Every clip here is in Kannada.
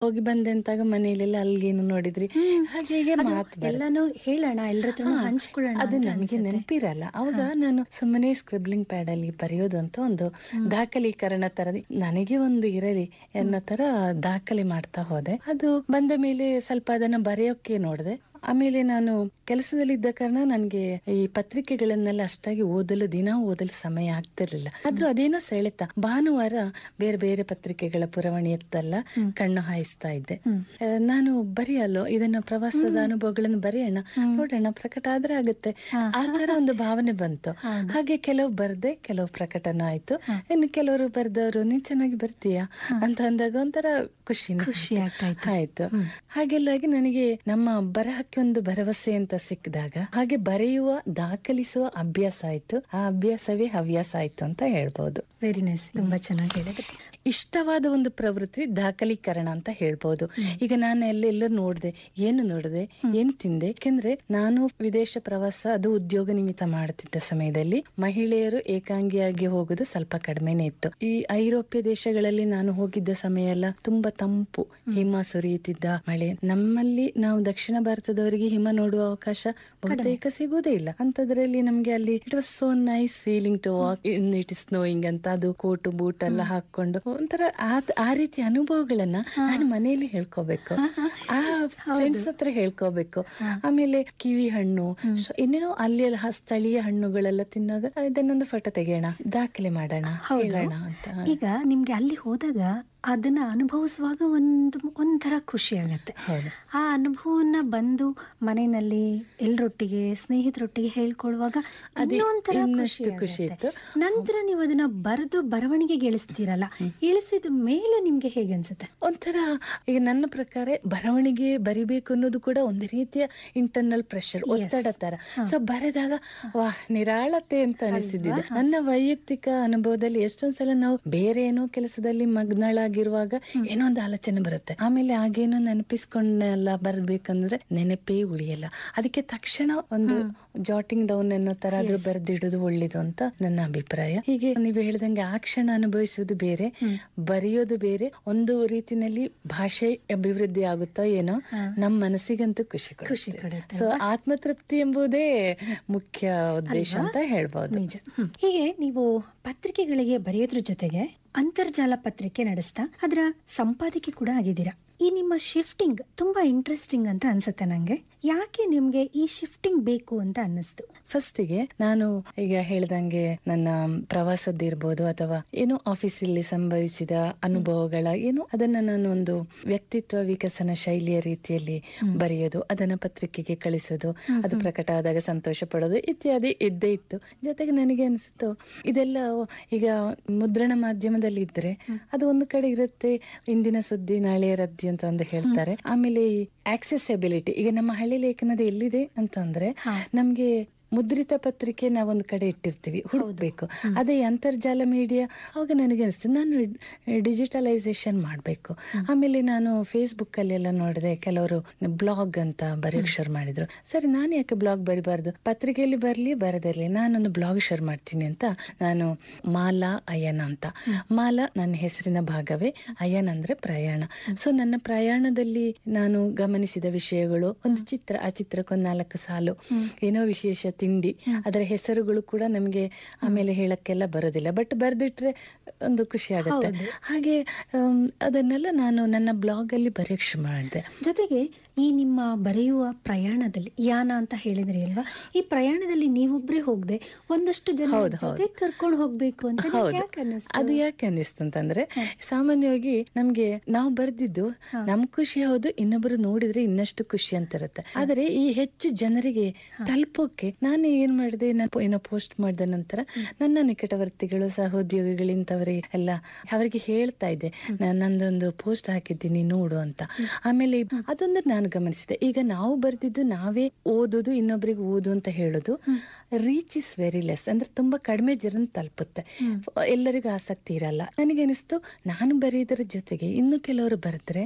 ಹೋಗಿ ಬಂದೆ ಅಂತಾಗ ಮನೆಯಲ್ಲೆಲ್ಲ ಅಲ್ಗೇನು ನೋಡಿದ್ರಿ ಹ್ಮ್. ಹಾಗೆ ಹೀಗೆ ಅದು ಮಾತು ಬರುತ್ತೆ. ಎಲ್ಲಾನು ಹೇಳೋಣ ಎಲ್ಲರ ಹತ್ರನೂ ಹಾ, ಹಂಚ್ಕೊಳ್ಳೋಣ ಅದು ಅಂತ ನಮಗೆ ಅನ್ಸುತ್ತೆ. ನೆನಪಿರಲ್ಲ ಅವಾಗ ನಾನು ಸುಮ್ಮನೆ ಸ್ಕ್ರಿಬ್ಲಿಂಗ್ ಪ್ಯಾಡ್ ಅಲ್ಲಿ ಬರೆಯೋದು ಅಂತ ಒಂದು ದಾಖಲೀಕರಣ ತರ ನನಗೆ ಒಂದು ಇರಲಿ ಅನ್ನೋ ತರ ದಾಖಲೆ ಮಾಡ್ತಾ ಹೋದೆ ಅದು ಬಂದ ಮೇಲೆ ಸ್ವಲ್ಪ ಅದನ್ನ ಬರೆಯೋಕೆ ನೋಡಿದೆ ಆಮೇಲೆ ನಾನು ಕೆಲಸದಲ್ಲಿದ್ದ ಕಾರಣ ನನಗೆ ಈ ಪತ್ರಿಕೆಗಳನ್ನೆಲ್ಲ ಅಷ್ಟಾಗಿ ಓದಲು ದಿನ ಓದಲು ಸಮಯ ಆಗ್ತಿರ್ಲಿಲ್ಲ ಆದ್ರೂ ಅದೇನೋ ಸೆಳೆತ ಭಾನುವಾರ ಬೇರೆ ಬೇರೆ ಪತ್ರಿಕೆಗಳ ಪುರವಣಿಯತ್ತಲ್ಲ ಹ್ಮ್. ಕಣ್ಣು ಹಾಯಿಸ್ತಾ ಇದ್ದೆ ಹ್ಮ್. ಆ, ನಾನು ಬರೆಯಲು ಇದನ್ನ ಪ್ರವಾಸದ ಅನುಭವಗಳನ್ನು ಬರೆಯೋಣ ಹ್ಮ್. ನೋಡೋಣ ಪ್ರಕಟ ಆದ್ರೆ ಆಗುತ್ತೆ ಹಾ. ಆ ತರ ಒಂದು ಭಾವನೆ ಬಂತು ಹೌದು. ಹಾಗೆ ಕೆಲವು ಬರ್ದೆ ಕೆಲವು ಪ್ರಕಟನ ಆಯ್ತು ಹಾ. ಇನ್ನು ಕೆಲವರು ಬರ್ದವರು ನೀನ್ ಚೆನ್ನಾಗಿ ಬರ್ತೀಯಾ ಅಂತ ಅಂದಾಗ ಒಂಥರ ಖುಷಿ ಖುಷಿ ಆಗ್ತಾ ಇತ್ತು. ಆಯ್ತು ಹ್ಮ್. ಹಾಗೆಲ್ಲಾಗಿ ನನಗೆ ನಮ್ಮ ಬರಹಕ್ಕೆ ಒಂದು ಭರವಸೆ ಅಂತ ಸಿಕ್ಕಿದಾಗ ಹಾಗೆ ಬರೆಯುವ ದಾಖಲಿಸುವ ಅಭ್ಯಾಸ ಆಯ್ತು ಆ ಅಭ್ಯಾಸವೇ ಹವ್ಯಾಸ ಆಯ್ತು ಅಂತ ಹೇಳ್ಬೋದು ವೆರಿ ನೈಸ್ ತುಂಬಾ ಚೆನ್ನಾಗಿ ಹೇಳಿದ್ರೆ ಇಷ್ಟವಾದ ಒಂದು ಪ್ರವೃತ್ತಿ ದಾಖಲೀಕರಣ ಅಂತ ಹೇಳ್ಬೋದು ಈಗ ನಾನು ಎಲ್ಲೆಲ್ಲ ನೋಡ್ದೆ ಏನು ನೋಡಿದೆ ಏನು ತಿಂದೆ ಯಾಕೆಂದ್ರೆ ನಾನು ವಿದೇಶ ಪ್ರವಾಸ ಅದು ಉದ್ಯೋಗ ನಿಮಿತ್ತ ಮಾಡುತ್ತಿದ್ದ ಸಮಯದಲ್ಲಿ ಮಹಿಳೆಯರು ಏಕಾಂಗಿಯಾಗಿ ಹೋಗುದು ಸ್ವಲ್ಪ ಕಡಿಮೆನೇ ಇತ್ತು ಈ ಐರೋಪ್ಯ ದೇಶಗಳಲ್ಲಿ ನಾನು ಹೋಗಿದ್ದ ಸಮಯ ಎಲ್ಲ ತುಂಬಾ ತಂಪು ಹಿಮ ಸುರಿಯುತ್ತಿದ್ದ ಮಳೆ ನಮ್ಮಲ್ಲಿ ನಾವು ದಕ್ಷಿಣ ಭಾರತದವರಿಗೆ ಹಿಮ ನೋಡುವ ಅವಕಾಶ ಬಹುತೇಕ ಸಿಗುವುದೇ ಇಲ್ಲ ಅಂತದ್ರಲ್ಲಿ ನಮ್ಗೆ ಅಲ್ಲಿ it was so nice feeling to walk in it is snowing ಅಂತ ಅದು ಕೋಟು ಬೂಟ್ ಎಲ್ಲ ಹಾಕೊಂಡು ಒಂಥರ ಆ- ಆ ರೀತಿ ಅನುಭವಗಳನ್ನ ನಾನು ಮನೆಯಲ್ಲಿ ಹೇಳ್ಕೋಬೇಕು ಆ ಫ್ರೆಂಡ್ಸ್ ಹತ್ರ ಹೇಳ್ಕೋಬೇಕು ಆಮೇಲೆ ಕಿವಿ ಹಣ್ಣು ಸೊ ಇನ್ನೇನೋ ಅಲ್ಲಿ ಎಲ್ಲ ಹ- ಸ್ಥಳೀಯ ಹಣ್ಣುಗಳೆಲ್ಲ ತಿನ್ನಾಗ ಇದನ್ನೊಂದು ಫೋಟೋ ತೆಗೆಯೋಣ ದಾಖಲೆ ಮಾಡೋಣ ಹೌದು. ಹೇಳೋಣ ಅಂತ ಈಗ ನಿಮ್ಗೆ ಅಲ್ಲಿ ಹೋದಾಗ ಅದನ್ನ ಅನುಭವಿಸುವಾಗ ಒಂದು ಒಂಥರ ಖುಷಿ ಆಗತ್ತೆ ಹೌದು ಆ ಅನುಭವವನ್ನ ಬಂದು ಮನೆಯಲ್ಲಿ ಎಲ್ರೊಟ್ಟಿಗೆ ಸ್ನೇಹಿತರೊಟ್ಟಿಗೆ ಹೇಳ್ಕೊಳ್ಳುವಾಗ ಅದೇ ಇನ್ನೊಂಥರ ಇನ್ನಷ್ಟು ಖುಷಿ ಖುಷಿ ಆಗತ್ತೆ. ಇತ್ತು. ನಂತರ ನೀವು ಅದನ್ನ ಬರೆದು ಬರವಣಿಗೆಗೆ ಇಳಿಸ್ತೀರಲ್ಲ ಇಳಿಸಿದ ಮೇಲೆ ನಿಮ್ಗೆ ಹೇಗೆ ಅನ್ಸುತ್ತೆ ಒಂಥರ ಈಗ ನನ್ನ ಪ್ರಕಾರ ಬರವಣಿಗೆ ಬರಿಬೇಕು ಅನ್ನೋದು ಕೂಡ ಒಂದು ರೀತಿಯ ಇಂಟರ್ನಲ್ ಪ್ರೆಷರ್ ಒತ್ತಡ ತರ ಸೊ ಬರೆದಾಗ ವಾಹ್ ನಿರಾಳತೆ ಅಂತ ಅನಿಸಿದ್ದಿದೆ ನನ್ನ ವೈಯಕ್ತಿಕ ಅನುಭವದಲ್ಲಿ ಎಷ್ಟೊಂದ್ಸಲ ನಾವು ಬೇರೆ ಏನೋ ಕೆಲಸದಲ್ಲಿ ಮಗ್ನಳಾಗಿರುವಾಗ ಏನೋ ಒಂದು ಆಲೋಚನೆ ಬರುತ್ತೆ ಆಮೇಲೆ ಆಗೇನೋ ನೆನಪಿಸ್ಕೊಂಡೆಲ್ಲ ಬರ್ಬೇಕಂದ್ರೆ ನೆನಪೇ ಉಳಿಯಲ್ಲ ಅದಕ್ಕೆ ತಕ್ಷಣ ಒಂದು ಜಾಟಿಂಗ್ ಡೌನ್ ಅನ್ನೋ ತರ ಆದ್ರೂ ಬರೆದಿಡೋದು ಒಳ್ಳೇದು ಅಂತ ನನ್ನ ಅಭಿಪ್ರಾಯ ಹೀಗೆ ನೀವು ಹೇಳ್ದಂಗೆ ಆ ಕ್ಷಣ ಅನುಭವಿಸುವುದು ಬೇರೆ ಬರೆಯೋದು ಬೇರೆ ಒಂದು ರೀತಿನಲ್ಲಿ ಭಾಷೆ ಅಭಿವೃದ್ಧಿ ಆಗುತ್ತೋ ಏನೋ ನಮ್ಮ ಮನಸ್ಸಿಗಂತೂ ಖುಷಿ ಖುಷಿ ಕೊಡುತ್ತೆ ಸೊ ಆತ್ಮತೃಪ್ತಿ ಎಂಬುದೇ ಮುಖ್ಯ ಉದ್ದೇಶ ಅಂತ ಹೇಳ್ಬೋದು ನಿಜ ಹ್ಮ್. ಹೀಗೆ ನೀವು ಪತ್ರಿಕೆಗಳಿಗೆ ಬರೆಯೋದ್ರ ಜೊತೆಗೆ ಅಂತರ್ಜಾಲ ಪತ್ರಿಕೆ ನಡೆಸ್ತಾ ಅದರ ಸಂಪಾದಕಿ ಕೂಡ ಆಗಿದ್ದೀರಾ ಈ ನಿಮ್ಮ ಶಿಫ್ಟಿಂಗ್ ತುಂಬಾ ಇಂಟ್ರೆಸ್ಟಿಂಗ್ ಅಂತ ಅನ್ಸುತ್ತೆ ನಂಗೆ ಯಾಕೆ ನಿಮ್ಗೆ ಈ ಶಿಫ್ಟಿಂಗ್ ಬೇಕು ಅಂತ ಅನ್ನಿಸ್ತು ಫಸ್ಟಿಗೆ ನಾನು ಈಗ ಹೇಳ್ದಂಗೆ ನನ್ನ ಪ್ರವಾಸದ್ದಿರ್ಬೋದು ಅಥವಾ ಏನೋ ಆಫೀಸಲ್ಲಿ ಸಂಭವಿಸಿದ ಅನುಭವಗಳ ಏನು ಅದನ್ನ ನಾನು ಒಂದು ವ್ಯಕ್ತಿತ್ವ ವಿಕಸನ ಶೈಲಿಯ ರೀತಿಯಲ್ಲಿ ಬರೆಯೋದು ಅದನ್ನ ಪತ್ರಿಕೆಗೆ ಕಳಿಸೋದು ಅದು ಪ್ರಕಟ ಆದಾಗ ಸಂತೋಷ ಪಡೋದು ಇತ್ಯಾದಿ ಇದ್ದೇ ಇತ್ತು ಜೊತೆಗೆ ನನಗೆ ಅನಿಸ್ತು ಇದೆಲ್ಲ ಈಗ ಮುದ್ರಣ ಮಾಧ್ಯಮದಲ್ಲಿ ಇದ್ರೆ ಅದು ಒಂದು ಕಡೆ ಇರುತ್ತೆ ಇಂದಿನ ಸುದ್ದಿ ನಾಳೆಯ ರದ್ದಿ ಅಂತ ಒಂದು ಹೇಳ್ತಾರೆ ಆಮೇಲೆ ಆಕ್ಸೆಸಿಬಿಲಿಟಿ ಈಗ ನಮ್ಮ ಹಳ್ಳಿ ಲೇಖನದ ಎಲ್ಲಿದೆ ಅಂತಂದ್ರೆ ಹಾ. ನಮ್ಗೆ ಮುದ್ರಿತ ಪತ್ರಿಕೆ ನಾವೊಂದು ಕಡೆ ಇಟ್ಟಿರ್ತೀವಿ ಹುಡುಕ್ಬೇಕು ಅದೇ ಅಂತರ್ಜಾಲ ಮೀಡಿಯಾ ಅವಾಗ ನನಗೆ ಅನಿಸ್ತು ನಾನು ಡಿಜಿಟಲೈಸೇಷನ್ ಮಾಡಬೇಕು ಆಮೇಲೆ ನಾನು ಫೇಸ್ಬುಕ್ ಅಲ್ಲಿ ಎಲ್ಲ ನೋಡಿದೆ ಕೆಲವರು ಬ್ಲಾಗ್ ಅಂತ ಬರೆಯೋಕ್ ಶುರು ಮಾಡಿದ್ರು ಸರಿ ನಾನು ಯಾಕೆ ಬ್ಲಾಗ್ ಬರಿಬಾರ್ದು ಪತ್ರಿಕೆಯಲ್ಲಿ ಬರ್ಲಿ ಬರದಿರ್ಲಿ ನಾನೊಂದು ಬ್ಲಾಗ್ ಶುರು ಮಾಡ್ತೀನಿ ಅಂತ ನಾನು ಮಾಲಾ ಅಯ್ಯನ ಅಂತ ಮಾಲಾ ನನ್ನ ಹೆಸರಿನ ಭಾಗವೇ ಅಯ್ಯನ್ ಅಂದ್ರೆ ಪ್ರಯಾಣ ಸೊ ನನ್ನ ಪ್ರಯಾಣದಲ್ಲಿ ನಾನು ಗಮನಿಸಿದ ವಿಷಯಗಳು ಒಂದು ಚಿತ್ರ ಆ ಚಿತ್ರಕ್ಕೊಂದು ನಾಲ್ಕು ಸಾಲು ಏನೋ ವಿಶೇಷ ತಿಂಡಿ ಅದರ ಹೆಸರುಗಳು ಕೂಡ ನಮ್ಗೆ ಆಮೇಲೆ ಹೇಳಕ್ಕೆಲ್ಲ ಬರೋದಿಲ್ಲ ಬಟ್ ಬರ್ದಿಟ್ರೆ ಒಂದು ಖುಷಿ ಆಗುತ್ತೆ ಹಾಗೆ ಆಮ್, ಅದನ್ನೆಲ್ಲ ನಾನು ನನ್ನ ಬ್ಲಾಗ್ ಅಲ್ಲಿ ಬರೆಯಕ್ ಶುರು ಮಾಡಿದೆ ಜೊತೆಗೆ ಈ ನಿಮ್ಮ ಬರೆಯುವ ಪ್ರಯಾಣದಲ್ಲಿ ಯಾನ ಅಂತ ಹೇಳಿದ್ರಿ ಅಲ್ವಾ ಈ ಪ್ರಯಾಣದಲ್ಲಿ ನೀವೊಬ್ರೇ ಹೋಗದೆ ಒಂದಷ್ಟು ಜನ ಹೌದು, ಜೊತೆ ಕರ್ಕೊಂಡು ಹೋಗ್ಬೇಕು ಅಂತ ನಿಮ್ಗೆ ಹೌದು ಯಾಕೆ ಅನ್ನಿಸ್ತು? ಅದು ಯಾಕೆ ಅನ್ನಿಸ್ತು ಅಂತಂದ್ರೆ ಸಾಮಾನ್ಯವಾಗಿ ನಮ್ಗೆ ನಾವು ಬರ್ದಿದ್ದು ನಮ್ ಖುಷಿ ಹೌದು ಇನ್ನೊಬ್ಬರು ನೋಡಿದ್ರೆ ಇನ್ನಷ್ಟು ಖುಷಿ ಅಂತ ಇರುತ್ತೆ ಆದ್ರೆ ಈ ಹೆಚ್ಚು ಜನರಿಗೆ ತಲುಪೋಕೆ ನಾನು ಏನ್ ಮಾಡಿದೆ ನಾನು ಏನೋ ಪೋಸ್ಟ್ ಮಾಡಿದ ನಂತರ ನನ್ನ ನಿಕಟವರ್ತಿಗಳು ಸಹೋದ್ಯೋಗಿಗಳು ಇಂಥವರಿಗೆ ಎಲ್ಲ ಅವರಿಗೆ ಹೇಳ್ತಾ ಇದ್ದೆ ನಾನ್ ನಂದೊಂದು ಪೋಸ್ಟ್ ಹಾಕಿದ್ದೀನಿ ನೋಡು ಅಂತ ಆಮೇಲೆ ಅದೊಂದು ನಾನು ಗಮನಿಸಿದೆ ಈಗ ನಾವು ಬರ್ದಿದ್ದು ನಾವೇ ಓದೋದು ಇನ್ನೊಬ್ರಿಗೆ ಓದು ಅಂತ ಹೇಳೋದು ರೀಚ್ ಇಸ್ ವೆರಿ ಲೆಸ್ ಅಂದ್ರೆ ತುಂಬಾ ಕಡಿಮೆ ಜನ ತಲುಪುತ್ತೆ ಎಲ್ಲರಿಗೂ ಆಸಕ್ತಿ ಇರಲ್ಲ ನನಗೆ ಅನಿಸ್ತು ನಾನು ಬರೆಯೋದ್ರ ಜೊತೆಗೆ ಇನ್ನು ಕೆಲವರು ಬರೆದ್ರೆ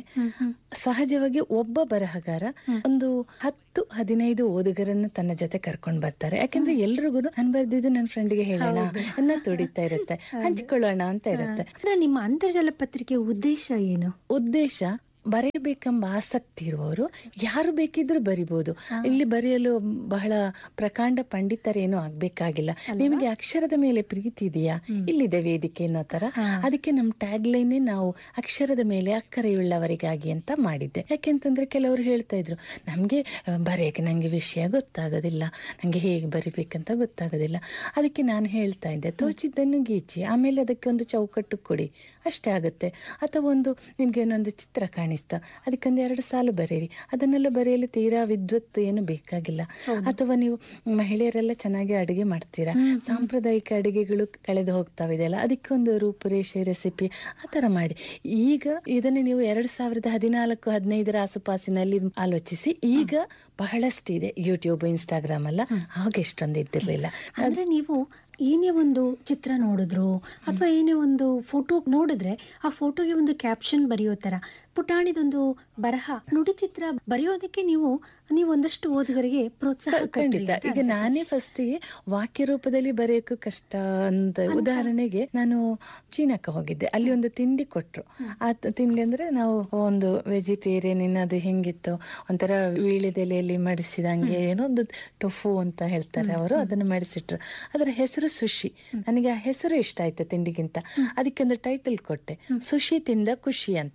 ಸಹಜವಾಗಿ ಒಬ್ಬ ಬರಹಗಾರ ಒಂದು ಹತ್ತು ಹದಿನೈದು ಓದುಗರನ್ನು ತನ್ನ ಜೊತೆ ಕರ್ಕೊಂಡ್ ಬರ್ತಾರೆ ಯಾಕಂದ್ರೆ ಎಲ್ರಿಗೂ ನಾನು ಬರ್ದಿದ್ದು ನನ್ನ ಫ್ರೆಂಡ್ಗೆ ಹೇಳೋಣ ಅನ್ನ ತುಡಿತಾ ಇರುತ್ತೆ ಹಂಚ್ಕೊಳ್ಳೋಣ ಅಂತ ಇರುತ್ತೆ ಅಂದ್ರೆ ನಿಮ್ಮ ಅಂತರ್ಜಾಲ ಪತ್ರಿಕೆ ಉದ್ದೇಶ ಏನು ಉದ್ದೇಶ ಬರೆಯಬೇಕೆಂಬ ಆಸಕ್ತಿ ಇರುವವರು ಯಾರು ಬೇಕಿದ್ರೂ ಬರಿಬಹುದು ಹಾ. ಇಲ್ಲಿ ಬರೆಯಲು ಬಹಳ ಪ್ರಕಾಂಡ ಪಂಡಿತರೇನು ಆಗ್ಬೇಕಾಗಿಲ್ಲ ಅಲ್ವಾ? ನಿಮಗೆ ಅಕ್ಷರದ ಮೇಲೆ ಪ್ರೀತಿ ಇದೆಯಾ ಹ್ಮ್. ಇಲ್ಲಿದೆ ವೇದಿಕೆ ಅನ್ನೋ ತರ ಹಾ. ಅದಕ್ಕೆ ನಮ್ ಟ್ಯಾಗ್ ಲೈನ್ ನಾವು ಅಕ್ಷರದ ಮೇಲೆ ಅಕ್ಕರೆಯುಳ್ಳವರಿಗಾಗಿ ಅಂತ ಮಾಡಿದ್ದೆ ಯಾಕೆಂತಂದ್ರೆ ಕೆಲವರು ಹೇಳ್ತಾ ಇದ್ರು ನಮ್ಗೆ ಆ, ಬರೆಯಕ್ಕೆ ನಂಗೆ ವಿಷಯ ಗೊತ್ತಾಗೋದಿಲ್ಲ ನಂಗೆ ಹೇಗೆ ಬರಿಬೇಕಂತ ಗೊತ್ತಾಗೋದಿಲ್ಲ ಅದಕ್ಕೆ ನಾನು ಹೇಳ್ತಾ ಇದ್ದೆ ತೋಚಿದ್ದನ್ನು ಗೀಚಿ ಆಮೇಲೆ ಅದಕ್ಕೆ ಒಂದು ಚೌಕಟ್ಟು ಕೊಡಿ ಅಷ್ಟೇ ಆಗುತ್ತೆ ಅಥವಾ ಒಂದು ನಿಮ್ಗೆ ಏನೊಂದು ಚಿತ್ರ ಕಾಣಿಸ್ತಾ ಅದಕ್ಕೊಂದು ಎರಡು ಸಾಲು ಬರೀರಿ ಅದನ್ನೆಲ್ಲ ಬರೆಯಲು ತೀರಾ ವಿದ್ವತ್ ಏನು ಬೇಕಾಗಿಲ್ಲ ಹೌದು. ಅಥವಾ ನೀವು ಮಹಿಳೆಯರೆಲ್ಲ ಚೆನ್ನಾಗಿ ಅಡುಗೆ ಮಾಡ್ತೀರಾ ಹ್ಮ್, ಹ್ಮ್. ಸಾಂಪ್ರದಾಯಿಕ ಅಡುಗೆಗಳು ಕಳೆದು ಹೋಗ್ತಾವಿದೆಯಲ್ಲ ಅದಕ್ಕೊಂದು ರೂಪುರೇಷೆ ರೆಸಿಪಿ ಆ ತರ ಮಾಡಿ ಈಗ ಇದನ್ನ ನೀವು ಎರಡ್ ಸಾವಿರದ ಹದಿನಾಲ್ಕು ಹದಿನೈದರ ಆಸುಪಾಸಿನಲ್ಲಿ ಆಲೋಚಿಸಿ ಈಗ ಬಹಳಷ್ಟಿದೆ ಯೂಟ್ಯೂಬ್ ಇನ್ಸ್ಟಾಗ್ರಾಮ್ ಎಲ್ಲ ಆಗ ಎಷ್ಟೊಂದು ಇದ್ದಿರ್ಲಿಲ್ಲ ಅಂದ್ರೆ ನೀವು ಏನೇ ಒಂದು ಚಿತ್ರ ನೋಡಿದ್ರು ಅಥವಾ ಏನೇ ಒಂದು ಫೋಟೋ ನೋಡಿದ್ರೆ ಆ ಫೋಟೋಗೆ ಒಂದು ಕ್ಯಾಪ್ಷನ್ ಬರೆಯೋ ತರ ಪುಟಾಣಿದೊಂದು ಬರಹ ನುಡಿ ಚಿತ್ರ ಬರೆಯೋದಕ್ಕೆ ನೀವು ನೀವು ಒಂದಷ್ಟು ಓದುಗರಿಗೆ ಪ್ರೋತ್ಸಾಹ ಕೊಟ್ರಿ ಖಂಡಿತ ಅಂತ ಈಗ ಅನ್ಸುತ್ತೆ. ನಾನೇ ಫಸ್ಟ್ ವಾಕ್ಯ ರೂಪದಲ್ಲಿ ಬರೆಯೋಕ್ಕೂ ಕಷ್ಟ ಅಂತ ಉದಾಹರಣೆಗೆ ನಾನು ಚೀನಾಕ್ಕೆ ಹೋಗಿದ್ದೆ ಅಲ್ಲಿ ಒಂದು ತಿಂಡಿ ಕೊಟ್ರು ಆ ತ- ತಿಂಡಿ ಅಂದ್ರೆ ನಾವು ಒಂದು ವೆಜಿಟೇರಿಯನ್ ಇನ್ನದು ಹೆಂಗಿತ್ತು ಒಂಥರ ವೀಳ್ಯದೆಲೆಯಲ್ಲಿ ಮಡಿಸಿದಂಗೆ ಏನೋ ಒಂದು ಟೊಫು ಅಂತ ಹೇಳ್ತಾರೆ ಅವರು ಅದನ್ನು ಮಡಿಸಿಟ್ರು ಅದರ ಹೆಸರು ಸುಶಿ ನನಗೆ ಆ ಹೆಸರು ಇಷ್ಟ ಆಯ್ತು ತಿಂಡಿಗಿಂತ ಅದಕ್ಕೆ ಒಂದು ಟೈಟಲ್ ಕೊಟ್ಟೆ ಸುಶಿ ತಿಂದ ಖುಷಿ ಅಂತ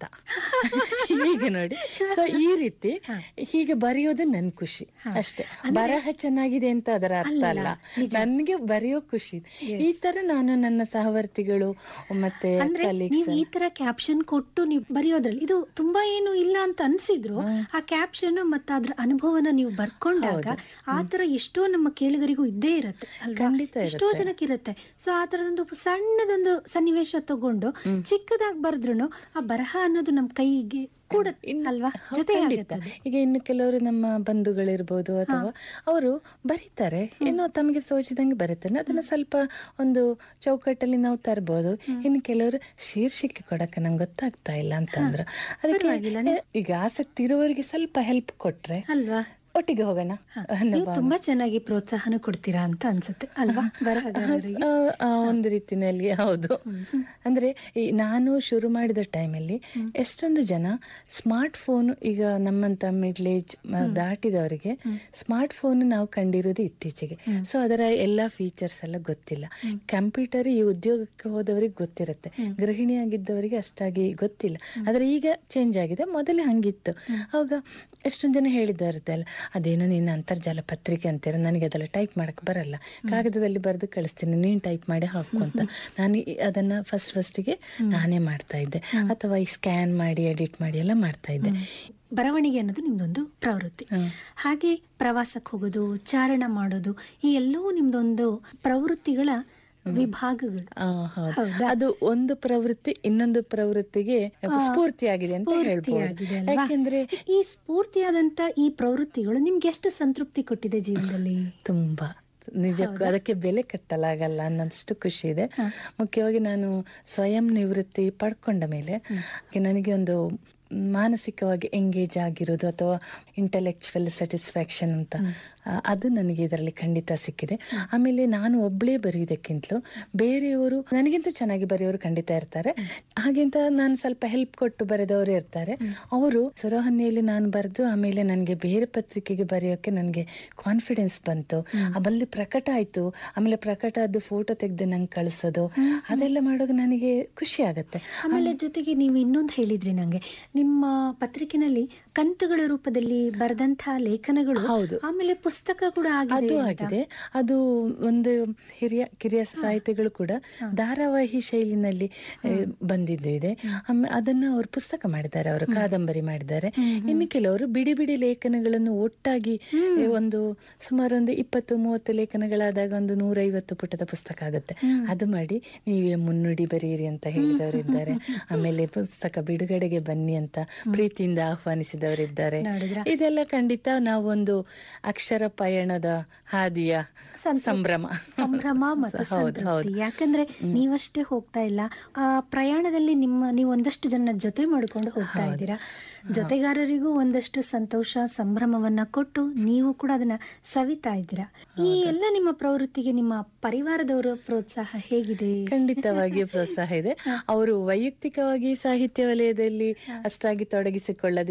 ಹೀಗೆ ನೋಡಿ ಸೊ ಈ ರೀತಿ ಹ. ಹೀಗೆ ಬರೆಯೋದು ನನ್ ಖುಷಿ ಹ. ಅಷ್ಟೇ ಅಂದ್ರೆ- ಬರಹ ಚೆನ್ನಾಗಿದೆ ಅಂತ ಅದರ ಅರ್ಥ ಅಲ್ಲ, ಅಲ್ಲ ನಿಜ. ನನ್ಗೆ ಬರೆಯೋ ಖುಷಿ Yes. ಈ ತರ ನಾನು ನನ್ನ ಸಹವರ್ತಿಗಳು ಮತ್ತೆ ಅಂದ್ರೆ colleagues ನೀವು ಈ ತರ ಕ್ಯಾಪ್ಷನ್ ಕೊಟ್ಟು ನೀವು ಬರೆಯೋದ್ರಲ್ಲಿ ಇದು ತುಂಬಾ ಏನು ಇಲ್ಲ ಅಂತ ಅನ್ಸಿದ್ರು ಹ್ಮ್. ಆ ಕ್ಯಾಪ್ಷನ್ ಮತ್ತೆ ಅದ್ರ ಅನುಭವನ ನೀವು ಬರ್ಕೊಂಡಾಗ ಹೌದು. ಆ ತರ ಎಷ್ಟೋ ನಮ್ಮ ಕೇಳಿಗರಿಗೂ ಇದ್ದೇ ಇರತ್ತೆ ಅಲ್ವಾ ಖಂಡಿತ ಎಷ್ಟೋ ಇರುತ್ತೆ. ಜನಕ್ಕೆ ಇರುತ್ತೆ ಸೊ ಆ ತರದೊಂದು ಸಣ್ಣದೊಂದು ಸನ್ನಿವೇಶ ತಗೊಂಡು ಹ್ಮ್. ಚಿಕ್ಕದಾಗಿ ಬರೆದ್ರು ಆ ಬರಹ ಅನ್ನೋದು ನಮ್ ಕೈಗೆ ಕೂಡ ಇನ್ನು- ಅಲ್ವಾ ಹೌದು, ಜೊತೆ ಖಂಡಿತ. ಈಗ ಇನ್ನು ಕೆಲವರು ನಮ್ಮ ಬಂಧುಗಳಿರ್ಬೋದು ಅಥವಾ ಅವರು ಬರೀತಾರೆ ಏನೋ ತಮಗೆ ಸೋಚಿದಂಗೆ ಬರೀತಾರೆ ಅದನ್ನ ಸ್ವಲ್ಪ ಒಂದು ಚೌಕಟ್ಟಲ್ಲಿ ನಾವು ತರ್ಬೋದು ಇನ್ನು ಕೆಲವರು ಶೀರ್ಷಿಕೆ ಕೊಡಕ್ಕೆ ನಂಗೆ ಗೊತ್ತಾಗ್ತಾ ಇಲ್ಲ ಅಂತಂದ್ರು ಪರವಾಗಿಲ್ಲ, ಅದಕ್ಕೆ ಈಗ ಆಸಕ್ತಿ ಇರುವವರಿಗೆ ಸ್ವಲ್ಪ ಹೆಲ್ಪ್ ಕೊಟ್ರೆ ಅಲ್ವಾ ಒಟ್ಟಿಗೆ ಹೋಗೋಣ ಹ. ಅನ್ನೋ ನೀವು ಭಾವನೆ. ತುಂಬಾ ಚೆನ್ನಾಗಿ ಪ್ರೋತ್ಸಾಹನ ಕೊಡ್ತೀರಾ ಅಂತ ಅನ್ಸುತ್ತೆ ಅಲ್ವಾ ಬರಹಗಾರರಿಗೆ ಆ, ಆ, ಒಂದು ರೀತಿನಲ್ಲಿ ಹೌದು ಹ್ಮ್. ಅಂದ್ರೆ ಈ ನಾನು ಶುರು ಮಾಡಿದ ಟೈಮಲ್ಲಿ ಹ್ಮ್. ಎಷ್ಟೊಂದು ಜನ ಸ್ಮಾರ್ಟ್ ಫೋನ್ ಈಗ ನಮ್ಮಂತ ಮಿಡ್ಲ್ ಏಜ್ ದಾಟಿದವರಿಗೆ ಹ್ಮ್. ಸ್ಮಾರ್ಟ್ ಫೋನ್ ನಾವು ಕಂಡಿರೋದು ಇತ್ತೀಚೆಗೆ ಹ್ಮ್. ಸೊ ಅದರ ಎಲ್ಲಾ ಫೀಚರ್ಸ್ ಎಲ್ಲ ಗೊತ್ತಿಲ್ಲ ಹ್ಮ್. ಕಂಪ್ಯೂಟರ್ ಈ ಉದ್ಯೋಗಕ್ಕೆ ಹೋದವರಿಗೆ ಗೊತ್ತಿರುತ್ತೆ ಹ್ಮ್. ಗೃಹಿಣಿಯಾಗಿದ್ದವರಿಗೆ ಅಷ್ಟಾಗಿ ಗೊತ್ತಿಲ್ಲ ಆದ್ರೆ ಈಗ ಚೇಂಜ್ ಆಗಿದೆ ಮೊದಲೇ ಹಂಗಿತ್ತು ಅವಾಗ ಎಷ್ಟೊಂದು ಜನ ಹೇಳಿದ್ದಾರೆ ಅಲ್ಲ ಅದೇನೋ ನಿನ್ನ ಅಂತರ್ಜಾಲ ಪತ್ರಿಕೆ ಅಂತೀರ ನನಗೆ ಅದೆಲ್ಲ ಟೈಪ್ ಮಾಡಕ್ ಬರಲ್ಲ ಕಾಗದದಲ್ಲಿ ಬರೆದು ಕಳಿಸ್ತೀನಿ ನೀನ್ ಟೈಪ್ ಮಾಡಿ ಹಾಕು ಅಂತ ನಾನು ಈ- ಅದನ್ನ ಫಸ್ಟ್ ಫಸ್ಟಿಗೆ ನಾನೇ ಮಾಡ್ತಾ ಇದ್ದೆ ಅಥವಾ ಈ ಸ್ಕ್ಯಾನ್ ಮಾಡಿ ಎಡಿಟ್ ಮಾಡಿ ಎಲ್ಲ ಮಾಡ್ತಾ ಇದ್ದೆ ಹ್ಮ್. ಬರವಣಿಗೆ ಅನ್ನೋದು ನಿಮ್ದೊಂದು ಪ್ರವೃತ್ತಿ ಹ್ಮ್. ಹಾಗೆ ಪ್ರವಾಸಕ್ಕೆ ಹೋಗೋದು ಚಾರಣ ಮಾಡೋದು ಈ ಎಲ್ಲವೂ ನಿಮ್ದೊಂದು ಪ್ರವೃತ್ತಿಗಳ ವಿಭಾಗಗಳು ಆ, ಹೌದು. ಹೌದಾ? ಅದು ಒಂದು ಪ್ರವೃತ್ತಿ ಇನ್ನೊಂದು ಪ್ರವೃತ್ತಿಗೆ ಆ, ಸ್ಫೂರ್ತಿಯಾಗಿದೆ ಅಂತ ಹೇಳ್ಬೋದು ಸ್ಫೂರ್ತಿಯಾಗಿದೆ ಅಲ್ವಾ? ಯಾಕೆಂದ್ರೆ ಈ ಸ್ಫೂರ್ತಿಯಾದಂತ ಈ ಪ್ರವೃತ್ತಿಗಳು ನಿಮ್ಗೆ ಎಷ್ಟು ಸಂತೃಪ್ತಿ ಕೊಟ್ಟಿದೆ ಜೀವನದಲ್ಲಿ ತುಂಬಾ ನಿಜಕ್ಕೂ ಹೌದಾ? ಅದಕ್ಕೆ ಬೆಲೆ ಕಟ್ಟಲಾಗಲ್ಲ ಅನ್ನೋಷ್ಟು ಖುಷಿ ಇದೆ ಹ. ಮುಖ್ಯವಾಗಿ ನಾನು ಸ್ವಯಂ ನಿವೃತ್ತಿ ಪಡ್ಕೊಂಡ ಮೇಲೆ ನನಗೆ ಒಂದು ಮಾನಸಿಕವಾಗಿ ಎಂಗೇಜ್ ಆಗಿರೋದು ಅಥವಾ ಇಂಟೆಲೆಕ್ಚುವಲ್ ಸ್ಯಾಟಿಸ್ಫ್ಯಾಕ್ಷನ್ ಅಂತ ಆ, ಅದು ನನಗೆ ಇದರಲ್ಲಿ ಖಂಡಿತ ಸಿಕ್ಕಿದೆ ಆಮೇಲೆ ನಾನು ಒಬ್ಳೇ ಬರೆಯೋದಕ್ಕಿಂತಲೂ ಬೇರೆಯವರು ನನಗಿಂತ ಚೆನ್ನಾಗಿ ಬರೆಯೋರು ಖಂಡಿತ ಇರ್ತಾರೆ ಹಾಗೆಂತ ನಾನು ಸ್ವಲ್ಪ ಹೆಲ್ಪ್ ಕೊಟ್ಟು ಬರೆದವರು ಇರ್ತಾರೆ ಅವರು ಸರೋಹನ್ನಿಯಲ್ಲಿ ನಾನು ಬರೆದು ಆಮೇಲೆ ನನಗೆ ಬೇರೆ ಪತ್ರಿಕೆಗೆ ಬರೆಯೋಕೆ ನನಗೆ ಕಾನ್ಫಿಡೆನ್ಸ್ ಬಂತು ಅಲ್ಲಿ ಪ್ರಕಟ ಆಯ್ತು ಆಮೇಲೆ ಪ್ರಕಟ ಆದ್ದು ಫೋಟೋ ತೆಗೆದು ನಂಗೆ ಕಳಿಸೋದು ಅದೆಲ್ಲ ಮಾಡೋಕೆ ನನಗೆ ಖುಷಿ ಆಗತ್ತೆ ಆಮೇಲೆ ಜೊತೆಗೆ ನೀವು ಇನ್ನೊಂದು ಹೇಳಿದ್ರಿ ನಂಗೆ ನಿಮ್ಮ ಪತ್ರಿಕೆನಲ್ಲಿ ಕಂತುಗಳ ರೂಪದಲ್ಲಿ ಬರೆದಂತಹ ಲೇಖನಗಳು ಹೌದು. ಆಮೇಲೆ ಪುಸ್ತಕ ಕೂಡ ಆಗಿದೆ ಅದು ಅಂತ. ಆಗಿದೆ ಅದು ಒಂದು ಹಿರಿಯ ಕಿರಿಯ ಸಾಹಿತಿಗಳು ಕೂಡ ಧಾರಾವಾಹಿ ಶೈಲಿನಲ್ಲಿ ಆ, ಬಂದಿದ್ದು ಇದೆ ಆಮೇಲೆ ಅದನ್ನ ಅವರು ಪುಸ್ತಕ ಮಾಡಿದ್ದಾರೆ ಅವರು ಕಾದಂಬರಿ ಮಾಡಿದ್ದಾರೆ ಇನ್ನು ಕೆಲವರು ಬಿಡಿ ಬಿಡಿ ಲೇಖನಗಳನ್ನು ಒಟ್ಟಾಗಿ ಆ, ಒಂದು ಸುಮಾರು ಒಂದು ಇಪ್ಪತ್ತು ಮೂವತ್ತು ಲೇಖನಗಳಾದಾಗ ಒಂದು ನೂರೈವತ್ತು ಪುಟದ ಪುಸ್ತಕ ಆಗುತ್ತೆ ಅದು ಮಾಡಿ ನೀವೇ ಮುನ್ನುಡಿ ಬರೆಯಿರಿ ಅಂತ ಹೇಳಿದವರಿದ್ದಾರೆ ಆಮೇಲೆ ಪುಸ್ತಕ ಬಿಡುಗಡೆಗೆ ಬನ್ನಿ ಅಂತ ಪ್ರೀತಿಯಿಂದ ಆಹ್ವಾನಿಸಿದವರಿದ್ದಾರೆ ನೋಡಿದ್ರಾ? ಇದೆಲ್ಲ ಖಂಡಿತ ನಾವೊಂದು ಅಕ್ಷರ ಪಯಣದ ಹಾದಿಯ ಸಂತೃಪ್ತಿ. ಸಂಭ್ರಮ ಸಂಭ್ರಮ ಮತ್ತು ಹೌದು ಹೌದು ಸಂತೃಪ್ತಿ ಯಾಕಂದ್ರೆ ನೀವಷ್ಟೇ ಹೋಗ್ತಾ ಇಲ್ಲ ಆ ಪ್ರಯಾಣದಲ್ಲಿ ನಿಮ್ಮ ನೀವು ಒಂದಷ್ಟು ಜನ ಜೊತೆ ಮಾಡ್ಕೊಂಡು ಹೋಗ್ತಾ ಹೌದು. ಇದ್ದೀರಾ ಜೊತೆಗಾರರಿಗೂ ಒಂದಷ್ಟು ಸಂತೋಷ ಸಂಭ್ರಮವನ್ನ ಕೊಟ್ಟು ನೀವು ಕೂಡ ಅದನ್ನ ಸವಿತಾ ಇದ್ದೀರಾ ಈ ಎಲ್ಲ ನಿಮ್ಮ ಪ್ರವೃತ್ತಿಗೆ ನಿಮ್ಮ ಪರಿವಾರದವರ ಪ್ರೋತ್ಸಾಹ ಹೇಗಿದೆ ಖಂಡಿತವಾಗಿ ಪ್ರೋತ್ಸಾಹ ಇದೆ ಅವರು ವೈಯಕ್ತಿಕವಾಗಿ ಸಾಹಿತ್ಯ ವಲಯದಲ್ಲಿ ಅಷ್ಟಾಗಿ ತೊಡಗಿಸಿಕೊಳ್ಳದೆ